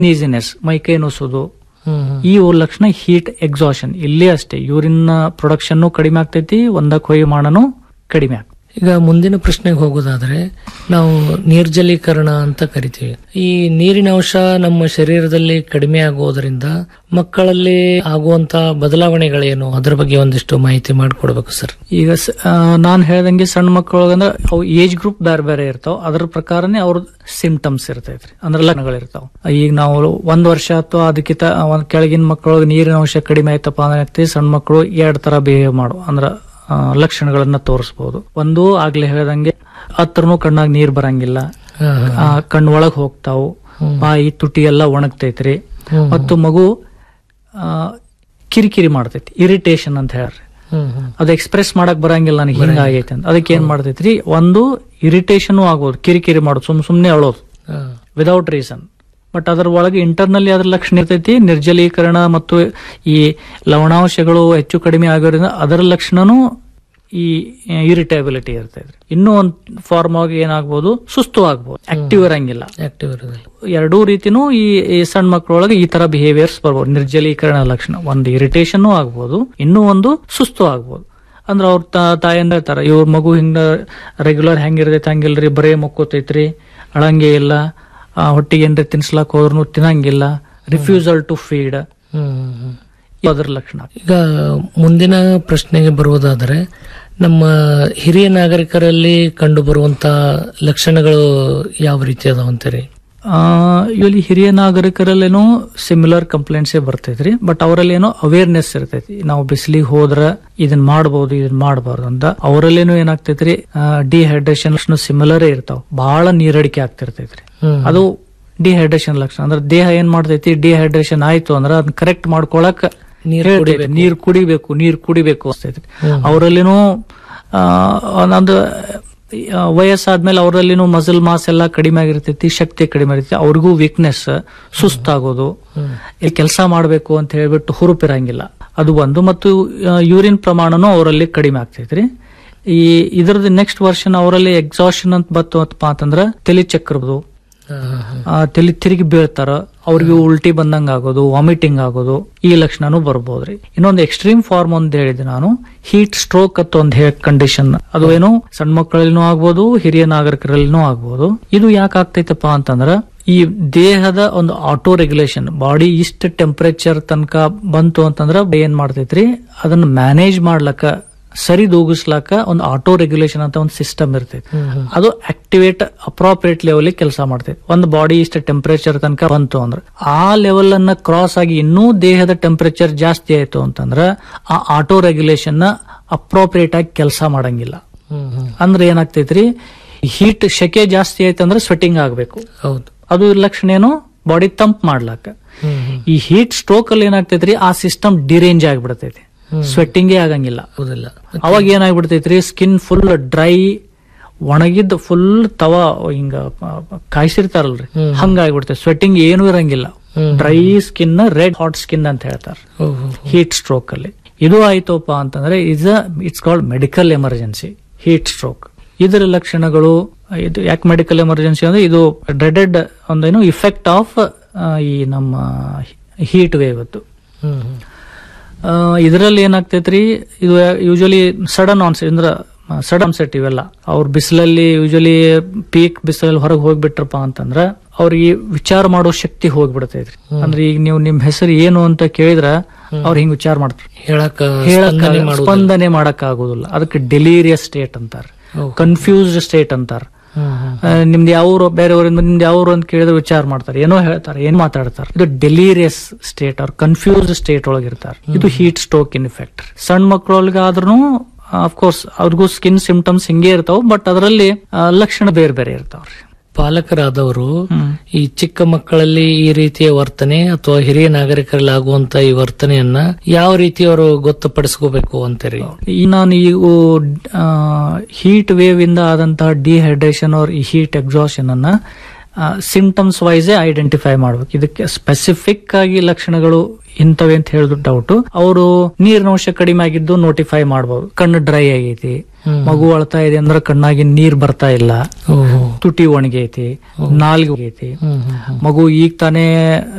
ನೀಸಿನೆಸ್ ಮೈಕೈ ನೋಸೋದು ಹ್ಮ್ ಹ್ಮ್. ಈ ಲಕ್ಷಣ ಹೀಟ್ ಎಕ್ಸಾಷನ್ ಇಲ್ಲೇ ಅಷ್ಟೇ ಯೂರಿನ್ ಪ್ರೊಡಕ್ಷನ್ ಕಡಿಮೆ ಆಗ್ತೈತಿ ಒಂದಕ್ಕೆ ಹೊಯ್ಯ ಮಾಡನು ಕಡಿಮೆ ಆಗ್ತೈತಿ ಈಗ ಮುಂದಿನ ಪ್ರಶ್ನೆಗೆ ಹೋಗೋದಾದ್ರೆ ನಾವು ನಿರ್ಜಲೀಕರಣ ಅಂತ ಕರಿತೀವಿ ಈ ನೀರಿನ ಅಂಶ ನಮ್ಮ ಶರೀರದಲ್ಲಿ ಕಡಿಮೆ ಆಗೋದ್ರಿಂದ ಮಕ್ಕಳಲ್ಲಿ ಆಗುವಂತ ಬದಲಾವಣೆಗಳೇನು ಅದ್ರ ಬಗ್ಗೆ ಒಂದಿಷ್ಟು ಮಾಹಿತಿ ಮಾಡಿಕೊಡ್ಬೇಕು ಸರ್ ಈಗ ನಾನು ಹೇಳ್ದಂಗೆ ಸಣ್ಣ ಮಕ್ಕಳೊಳಗಂದ್ರ ಅವು ಏಜ್ ಗ್ರೂಪ್ ಬೇರೆ ಬೇರೆ ಇರ್ತಾವ ಅದ್ರ ಪ್ರಕಾರನೇ ಅವ್ರ ಸಿಂಪ್ಟಮ್ಸ್ ಇರ್ತೈತ್ರಿ ಅಂದ್ರೆ ಲಕ್ಷಣಗಳಿರ್ತಾವ ಈಗ ನಾವು ಒಂದ್ ವರ್ಷ ಅಥವಾ ಅದಕ್ಕಿಂತ ಒಂದ್ ಕೆಳಗಿನ ಮಕ್ಕಳೊಳಗೆ ನೀರಿನ ಅಂಶ ಕಡಿಮೆ ಆಯ್ತಪ್ಪ ಅಂದ್ರೆ ಸಣ್ಣ ಮಕ್ಕಳು ಎರಡ್ ತರ ಬಿಹೇವ್ ಮಾಡು ಅಂದ್ರ ಆ, ಲಕ್ಷಣಗಳನ್ನ ತೋರಿಸಬಹುದು ಒಂದು ಆಗ್ಲೇ ಹೇಳ್ದಂಗೆ ಹತ್ರನು ಕಣ್ಣಾಗ ನೀರ್ ಬರಂಗಿಲ್ಲ ಹಾ, ಹಾ. ಆ, ಕಣ್ಣ್ ಒಳಗ್ ಹೋಗ್ತಾವು ಬಾಯಿ ತುಟಿ ಎಲ್ಲ ಒಣಗ್ತೈತ್ರಿ ಹ್ಮ್. ಮತ್ತು ಮಗು ಆ, ಕಿರಿಕಿರಿ ಮಾಡ್ತೈತಿ ಇರಿಟೇಷನ್ ಅಂತ ಹೇಳ್ರಿ ಹ್ಮ್ ಹ್ಮ್. ಅದು ಎಕ್ಸ್ಪ್ರೆಸ್ ಮಾಡಕ್ ಬರಂಗಿಲ್ಲ ನನಗೆ ಹಿಂಗಾಗೈತೆ ಅಂತ ಅದಕ್ಕೆ ಏನ್ ಮಾಡ್ತೈತ್ರಿ ಒಂದು ಇರಿಟೇಷನ್ ಆಗೋದು ಕಿರಿಕಿರಿ ಮಾಡೋದು ಸುಮ್ ಸುಮ್ನೆ ಅಳೋದು ಹಾ. ವಿದೌಟ್ ರೀಸನ್ ಬಟ್ ಅದರ ಒಳಗೆ ಇಂಟರ್ನಲ್ಲಿ ಅದ್ರ ಲಕ್ಷಣ ಇರ್ತೈತಿ ನಿರ್ಜಲೀಕರಣ ಮತ್ತು ಈ ಲವಣಾಂಶಗಳು ಹೆಚ್ಚು ಕಡಿಮೆ ಆಗೋದ್ರಿಂದ ಅದರ ಲಕ್ಷಣನೂ ಈ ಇರಿಟೇಬಿಲಿಟಿ ಇರ್ತೈತ್ರಿ ಇನ್ನೂ ಒಂದ್ ಫಾರ್ಮ್ ಆಗಿ ಏನಾಗ್ಬೋದು ಸುಸ್ತು ಆಗ್ಬೋದು ಆಕ್ಟಿವ್ ಇರಂಗಿಲ್ಲ ಆಕ್ಟಿವ್ ಇರೋದಿಲ್ಲ ಎರಡೂ ರೀತಿನೂ ಈ ಈ ಸಣ್ಣ ಮಕ್ಕಳೊಳಗೆ ಈ ತರ ಬಿಹೇವಿಯರ್ಸ್ ಬರ್ಬೋದು ನಿರ್ಜಲೀಕರಣ ಲಕ್ಷಣ ಒಂದು ಇರಿಟೇಷನ್ ಆಗ್ಬೋದು ಇನ್ನೂ ಒಂದು ಸುಸ್ತು ಆಗ್ಬೋದು ಅಂದ್ರೆ ಅವ್ರ ತಾಯಂದ ಹೇಳ್ತಾರ ಇವ್ರ ಮಗು ಹಿಂಗ ರೆಗ್ಯುಲರ್ ಹೆಂಗಿರ್ತೈತಿ ಹಂಗಿಲ್ರಿ ಬರೇ ಮಕ್ಕೋತೈತ್ರಿ ಅಳಂಗೆ ಇಲ್ಲ ಆ, ಹೊಟ್ಟಿಗೆ ಏನ್ರಿ ತಿನ್ಸ್ಲಾಕ್ ಹೋದ್ರೂ ತಿನ್ನಂಗಿಲ್ಲ refusal to feed hmm hmm hmm. ಅದರ ಲಕ್ಷಣ ಈಗ ಮುಂದಿನ ಪ್ರಶ್ನೆಗೆ ಬರುವುದಾದರೆ ನಮ್ಮ ಹಿರಿಯ ನಾಗರಿಕರಲ್ಲಿ ಕಂಡು ಬರುವಂತ ಲಕ್ಷಣಗಳು ಯಾವ ರೀತಿ ಅದಾವಂತೀರಿ ಇಲ್ಲಿ ಹಿರಿಯ ನಾಗರಿಕರಲ್ಲೇನೋ ಸಿಮಿಲರ್ ಕಂಪ್ಲೇಂಟ್ಸೇ ಬರ್ತೈತ್ರಿ ಬಟ್ ಅವರಲ್ಲಿ ಏನೋ ಅವೇರ್ನೆಸ್ ಇರ್ತೈತಿ ನಾವು ಬಿಸಿಲಿಗೆ ಹೋದ್ರ ಇದನ್ ಮಾಡಬಹುದು ಇದನ್ ಮಾಡಬಾರ್ದು ಅಂತ ಅವರಲ್ಲೇನೋ ಏನಾಗ್ತೈತ್ರಿ ಡಿಹೈಡ್ರೇಷನ್ ಸಿಮಿಲರೇ ಇರ್ತಾವ ಬಹಳ ನೀರಡಿಕೆ ಆಗ್ತಿರ್ತೈತ್ರಿ ಹ್ಮ್. ಅದು ಡಿಹೈಡ್ರೇಷನ್ ಲಕ್ಷಣ ಅಂದ್ರೆ ದೇಹ ಏನ್ ಮಾಡ್ತೈತಿ ಡಿಹೈಡ್ರೇಷನ್ ಆಯ್ತು ಅಂದ್ರೆ ಅದನ್ನ ಕರೆಕ್ಟ್ ಮಾಡ್ಕೊಳಕ್ ನೀರ್ ಹೇಳ್ತೈತಿ. ನೀರ್ ಕುಡಿಬೇಕು ನೀರ್ ಕುಡಿಬೇಕು ಅನ್ಸ್ತೈತಿ ಹ್ಮ್. ಅವರಲ್ಲಿನೂ ಒಂದೊಂದು ಆ, ವಯಸ್ಸಾದ್ಮೇಲೆ ಅವರಲ್ಲಿನೂ ಮಸಲ್ ಮಾಸ್ ಎಲ್ಲ ಕಡಿಮೆ ಆಗಿರ್ತೈತಿ ಶಕ್ತಿ ಕಡಿಮೆ ಇರ್ತೈತಿ ಅವ್ರಿಗೂ ವೀಕ್ನೆಸ್ ಸುಸ್ತಾಗೋದು ಇಲ್ಲಿ ಕೆಲಸ ಮಾಡಬೇಕು ಅಂತ ಹೇಳ್ಬಿಟ್ಟು ಹುರುಪಿರಂಗಿಲ್ಲ ಅದು ಒಂದು ಮತ್ತು ಯೂರಿನ್ ಪ್ರಮಾಣನೂ ಅವರಲ್ಲಿ ಕಡಿಮೆ ಆಗ್ತೈತ್ರಿ ಈ ಇದ್ರದ್ದು ನೆಕ್ಸ್ಟ್ ವರ್ಷನ್ ಅವರಲ್ಲಿ ಎಕ್ಸಾಷನ್ ಅಂತ ಬತ್ತು ಅಂತಂದ್ರ ತಲೆ ಚಕ್ರದು ಹಾ, ಹಾ, ಹಾ. ಆ, ತಲೆ ತಿರುಗಿ ಬೀಳ್ತಾರ ಅವ್ರಿಗೆ ಉಲ್ಟಿ ಬಂದಂಗ ಆಗೋದು ವಾಮಿಟಿಂಗ್ ಆಗೋದು ಈ ಲಕ್ಷಣನೂ ಬರ್ಬೋದ್ರಿ ಇನ್ನೊಂದು ಎಕ್ಸ್ಟ್ರೀಮ್ ಫಾರ್ಮ್ ಅಂತ ಹೇಳಿದೆ ನಾನು ಹೀಟ್ ಸ್ಟ್ರೋಕ್ ಅಂತ ಒಂದು ಹೇ ಕಂಡೀಷನ್ ಅದು ಏನು ಸಣ್ಣ ಮಕ್ಕಳಲ್ಲಿನೂ ಆಗ್ಬೋದು ಹಿರಿಯ ನಾಗರಿಕರಲ್ಲಿನೂ ಆಗ್ಬೋದು ಇದು ಯಾಕೆ ಆಗ್ತೈತಪ್ಪ ಅಂತಂದ್ರ ಈ ದೇಹದ ಒಂದು ಆಟೋ ರೆಗ್ಯುಲೇಷನ್ ಬಾಡಿ ಇಷ್ಟ ಟೆಂಪರೇಚರ್ ತನಕ ಬಂತು ಅಂತಂದ್ರ ಏನ್ ಮಾಡ್ತೈತ್ರಿ ಅದನ್ನ ಮ್ಯಾನೇಜ್ ಮಾಡ್ಲಕ್ಕ ಸರಿದೂಗಿಸ್ಲಾಕ ಒಂದು ಆಟೋ ರೆಗ್ಯುಲೇಷನ್ ಅಂತ ಒಂದು ಸಿಸ್ಟಮ್ ಇರ್ತೈತಿ ಹ್ಮ್, ಹ್ಮ್. ಅದು ಆಕ್ಟಿವೇಟ್ ಅಪ್ರಾಪ್ರಿಯೇಟ್ ಲೆವೆಲ್ ಕೆಲಸ ಮಾಡ್ತೈತಿ ಒಂದು ಬಾಡಿ ಇಷ್ಟ ಟೆಂಪರೇಚರ್ ತನಕ ಬಂತು ಅಂದ್ರೆ ಆ ಲೆವೆಲ್ ಅನ್ನ ಕ್ರಾಸ್ ಆಗಿ ಇನ್ನೂ ದೇಹದ ಟೆಂಪರೇಚರ್ ಜಾಸ್ತಿ ಆಯ್ತು ಅಂತಂದ್ರ ಆ ಆಟೋ ರೆಗ್ಯುಲೇಷನ್ ನ ಅಪ್ರಾಪ್ರಿಯೇಟ್ ಆಗಿ ಕೆಲಸ ಮಾಡಂಗಿಲ್ಲ ಹ್ಮ್, ಹ್ಮ್. ಅಂದ್ರೆ ಏನಾಗ್ತೈತ್ರಿ ಹೀಟ್ ಶೆಕೆ ಜಾಸ್ತಿ ಆಯ್ತಂದ್ರೆ ಸ್ವೆಟಿಂಗ್ ಆಗ್ಬೇಕು ಹೌದು ಅದು ಲಕ್ಷಣ ಏನು ಬಾಡಿ ತಂಪ್ ಮಾಡ್ಲಾಕ ಹ್ಮ್, ಹ್ಮ್. ಈ ಹೀಟ್ ಸ್ಟ್ರೋಕ್ ಅಲ್ಲಿ ಏನಾಗ್ತೈತ್ರಿ ಆ ಸಿಸ್ಟಮ್ ಡಿರೇಂಜ್ ಆಗ್ಬಿಡ್ತೈತಿ ಹ್ಮ್. ಸ್ವೆಟ್ಟಿಂಗೇ ಆಗಂಗಿಲ್ಲ ಹೌದಿಲ್ಲ ಅವಾಗ ಏನಾಗ್ಬಿಡ್ತೈತ್ರಿ ಸ್ಕಿನ್ ಫುಲ್ ಡ್ರೈ ಒಣಗಿದ್ದು ಫುಲ್ ತವ ಹಿಂಗ ಕಾಯಿಸಿರ್ತಾರಲ್ರಿ ಹ್ಮ್. ಹಂಗಾಗ್ಬಿಡ್ತೈತಿ ಸ್ವೆಟ್ಟಿಂಗ್ ಏನೂ ಇರಂಗಿಲ್ಲ ಹ್ಮ್. Dry skin red hot skin ಅಂತ ಹೇಳ್ತಾರೆ ಹೋ, ಹೋ, ಹೋ. ಹೀಟ್ ಸ್ಟ್ರೋಕ್ ಅಲ್ಲಿ ಇದು ಆಯ್ತಪ್ಪ ಅಂತಂದ್ರೆ is it's called medical emergency heat stroke ಇದರ ಲಕ್ಷಣಗಳು ಇದು ಯಾಕೆ ಮೆಡಿಕಲ್ ಎಮರ್ಜೆನ್ಸಿ ಅಂದ್ರೆ ಇದು ಡ್ರೆಡೆಡ್ ಒಂದೇನು ಇಫೆಕ್ಟ್ ಆಫ್ ಈ ನಮ್ಮ ಹೀಟ್ ವೇವ್ ಅದು ಹ್ಮ್, ಹ್ಮ್. ಇದರಲ್ಲಿ ಏನಾಗ್ತೈತ್ರಿ ಇದು ಯೂಶಲಿ ಸಡನ್ ಆನ್ಸೆಟ್ ಅಂದ್ರೆ ಸಡನ್ ಸೆಟ್ ಇವೆಲ್ಲ ಅವ್ರ ಬಿಸಿಲಲ್ಲಿ ಯೂಶಲಿ ಪೀಕ್ ಬಿಸಿಲಲ್ಲಿ ಹೊರಗೆ ಹೋಗ್ಬಿಟ್ರಪ್ಪ ಅಂತಂದ್ರ ಅವ್ರಿಗೆ ವಿಚಾರ ಮಾಡೋ ಶಕ್ತಿ ಹೋಗ್ಬಿಡ್ತೈತ್ರಿ ಅಂದ್ರೆ ಈಗ ನೀವು ನಿಮ್ ಹೆಸರು ಏನು ಅಂತ ಕೇಳಿದ್ರ ಅವ್ರು ಹಿಂಗ್ ವಿಚಾರ ಮಾಡ್ತಾರೆ ಹೇಳಕ್ ಹೇಳಕ್ ಸ್ಪಂದನೆ ಮಾಡೋದಿಲ್ಲ. ಸ್ಪಂದನೆ ಮಾಡಕ್ ಆಗುದಿಲ್ಲ ಅದಕ್ಕೆ ಡೆಲೀರಿಯಸ್ ಸ್ಟೇಟ್ ಅಂತಾರ ಓ. ಕನ್ಫ್ಯೂಸ್ಡ್ ಸ್ಟೇಟ್ ಅಂತಾರ ಹ್ಮ್, ಹ್ಮ್. ಆ, ನಿಮ್ದು ಯಾವ್ರು ಬೇರೆಯವರಿಂದ ನಿಮ್ದು ಯಾವ್ರು ಅಂತ ಕೇಳಿದ್ರೆ ವಿಚಾರ ಮಾಡ್ತಾರೆ ಏನೋ ಹೇಳ್ತಾರೆ ಏನ್ ಮಾತಾಡ್ತಾರೆ ಇದು ಡೆಲೀರಿಯಸ್ ಸ್ಟೇಟ್ ಅವ್ರ ಕನ್ಫ್ಯೂಸ್ಡ್ ಸ್ಟೇಟ್ ಒಳಗಿರ್ತಾರೆ ಇದು ಹೀಟ್ ಸ್ಟ್ರೋಕ್ ಇನ್ ಇಫೆಕ್ಟ್ ಸಣ್ಣ ಮಕ್ಕಳೊಳಗೆ ಆದ್ರೂ ಅಫ್ಕೋರ್ಸ್ ಅವ್ರಿಗೂ ಸ್ಕಿನ್ ಸಿಂಪ್ಟಮ್ಸ್ ಹಿಂಗೆ ಇರ್ತಾವ ಬಟ್ ಅದರಲ್ಲಿ ಲಕ್ಷಣ ಬೇರೆ ಬೇರೆ ಇರ್ತಾವ್ರಿ ಪಾಲಕರಾದವರು ಹ್ಮ್. ಈ ಚಿಕ್ಕ ಮಕ್ಕಳಲ್ಲಿ ಈ ರೀತಿಯ ವರ್ತನೆ ಅಥವಾ ಹಿರಿಯ ನಾಗರಿಕರಲ್ಲಿ ಆಗುವಂತ ಈ ವರ್ತನೆಯನ್ನ ಯಾವ ರೀತಿ ಅವರು ಗೊತ್ತುಪಡಿಸ್ಕೋಬೇಕು ಅಂತೀರಿ ಈ ನಾನು ಈ ಹೀಟ್ ವೇವ್ ಇಂದ ಆದಂತಹ ಡಿಹೈಡ್ರೇಷನ್ ಅವ್ರ ಈ ಹೀಟ್ ಎಕ್ಸಾಷನ್ ಅನ್ನ ಸಿಂಪ್ಟಮ್ಸ್ ವೈಸೇ ಐಡೆಂಟಿಫೈ ಮಾಡ್ಬೇಕು ಇದಕ್ಕೆ ಸ್ಪೆಸಿಫಿಕ್ ಆಗಿ ಲಕ್ಷಣಗಳು ಇಂಥವೆ ಅಂತ ಹೇಳಿದ್ರು ಡೌಟ್ ಅವರು ನೀರಿನ ಅಂಶ ಕಡಿಮೆ ಆಗಿದ್ದು ನೋಟಿಫೈ ಮಾಡಬಹುದು ಕಣ್ಣು ಡ್ರೈ ಆಗೈತಿ ಹ್ಮ್. ಮಗು ಅಳ್ತಾ ಇದೆ ಅಂದ್ರೆ ಕಣ್ಣಾಗಿ ನೀರ್ ಬರ್ತಾ ಇಲ್ಲ ಓಹೋ ತುಟಿ ಒಣಗೈತಿ ನಾಲ್ಗೆ ಹೋಗೈತಿ ಹ್ಮ್ ಹ್ಮ್ ಹ್ಮ್ ಮಗು ಈಗ ತಾನೇ